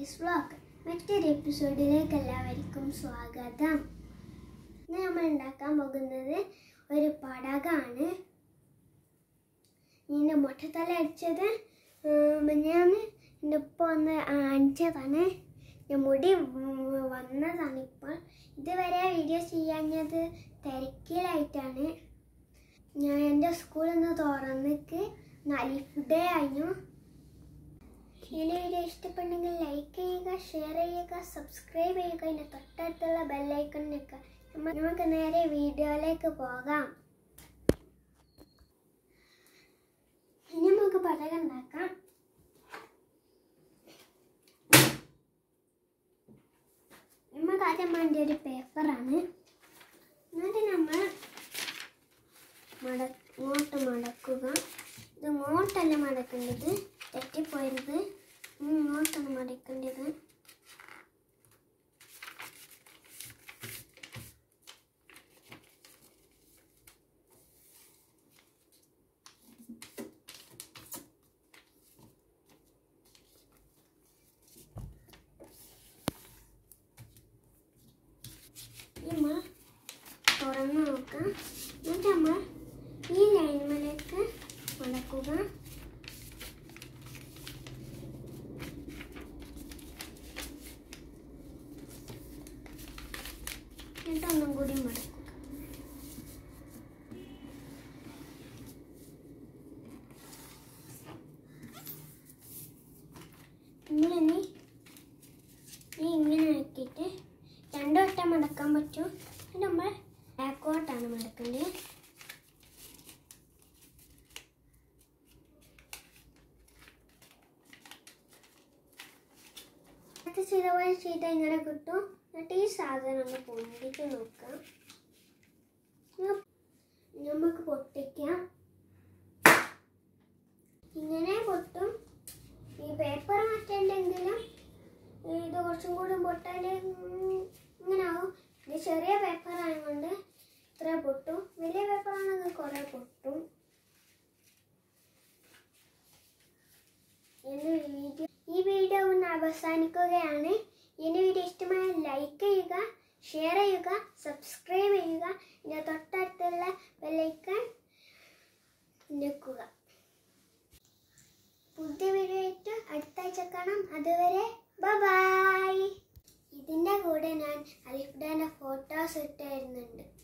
families vlog മറ്റൊരു എപ്പിസോഡിലേക്ക് എല്ലാവർക്കും സ്വാഗതം ഇന്ന് നമ്മൾ ഉണ്ടാക്കാൻ പോകുന്നത് ഒരു പടകാണ് ഇതിൻ്റെ മുട്ടത്തല അടിച്ചത് ഞാൻ എൻ്റെ ഉപ്പ വന്ന് അണിച്ചതാണ് ഞാൻ മുടി വ- വന്നതാണ് ഇപ്പോൾ ഇതുവരെ വീഡിയോ ചെയ്യാഞ്ഞത് തിരക്കിലായിട്ടാണ് ഞാൻ എൻ്റെ സ്കൂളിൽ നിന്ന് തുറന്നിക്ക് അലിഫ് ഡേ ആയിരുന്നു ഈ വീഡിയോ ഇഷ്ടപ്പെട്ടെങ്കിൽ ലൈക്ക് ചെയ്യുക ഷെയർ ചെയ്യുക സബ്സ്ക്രൈബ് ചെയ്യുക അതിൻ്റെ തൊട്ടടുത്തുള്ള ബെല്ലൈക്കൺ നിൽക്കുക നമ്മ- നമുക്ക് നേരെ വീഡിയോയിലേക്ക് പോകാം ഇനി നമുക്ക് പടക ഉണ്ടാക്കാം നമുക്ക് ആദ്യം വേണ്ട ഒരു പേപ്പറാണ് എന്നിട്ട് നമ്മൾ മട ഇങ്ങോട്ട് മടക്കുക ഇത് ഇങ്ങോട്ടല്ല മടക്കേണ്ടത് തെറ്റിപ്പോയത് ഇനി ഇങ്ങോട്ടാണ് മടക്കേണ്ടത് നമ്മൾ തുറന്ന് നോക്കാം എന്നിട്ട് നമ്മൾ ഈ ലൈൻമലേക്ക് മടക്കുക എന്നിട്ട് ഒന്നും കൂടി മടക്കുക നമ്മളിനി ഈ ഇങ്ങനെ ആക്കിയിട്ട് രണ്ടു വട്ടം മടക്കാൻ പറ്റും ഇത് നമ്മൾ ബാക്കോട്ടാണ് മടക്കേണ്ടത് അത് ചിലവായി ചെയ്ത ഇങ്ങനെ കിട്ടും എന്നിട്ട് ഈ സാധനം ഒന്ന് പൊന്തിച്ച് നോക്കാം ഇങ്ങ- നമുക്ക് പൊട്ടിക്കാം ഇങ്ങനെ പൊട്ടും ഈ പേപ്പർ മാറ്റണ്ടെങ്കിലും ഇത് കുറച്ചും കൂടി പൊട്ടാൽ ഇങ്ങനെ ആവും ഇത് ചെറിയ പേപ്പർ ആയതുകൊണ്ട് ഇത്ര പൊട്ടും വലിയ പേപ്പർ ആണെങ്കിൽ കുറേ പൊട്ടും എന്റെ വീഡിയോ ഈ വീഡിയോ ഒന്ന് അവസാനിക്കുകയാണ് എന്റെ വീഡിയോ ഇഷ്ടമായ ലൈക്ക് ചെയ്യുക ഷെയർ ചെയ്യുക സബ്സ്ക്രൈബ് ചെയ്യുക ഇതിന്റെ തൊട്ടടുത്തുള്ള ബെല്ലൈക്കൺ ഞെക്കുക പുതിയ വീഡിയോ ആയിട്ട് അടുത്ത ആഴ്ച കാണാം അതുവരെ ബൈ ഇതിൻ്റെ കൂടെ ഞാൻ അലിഫ്ഡാൻ്റെ ഫോട്ടോസ് ഇട്ട് തരുന്നുണ്ട്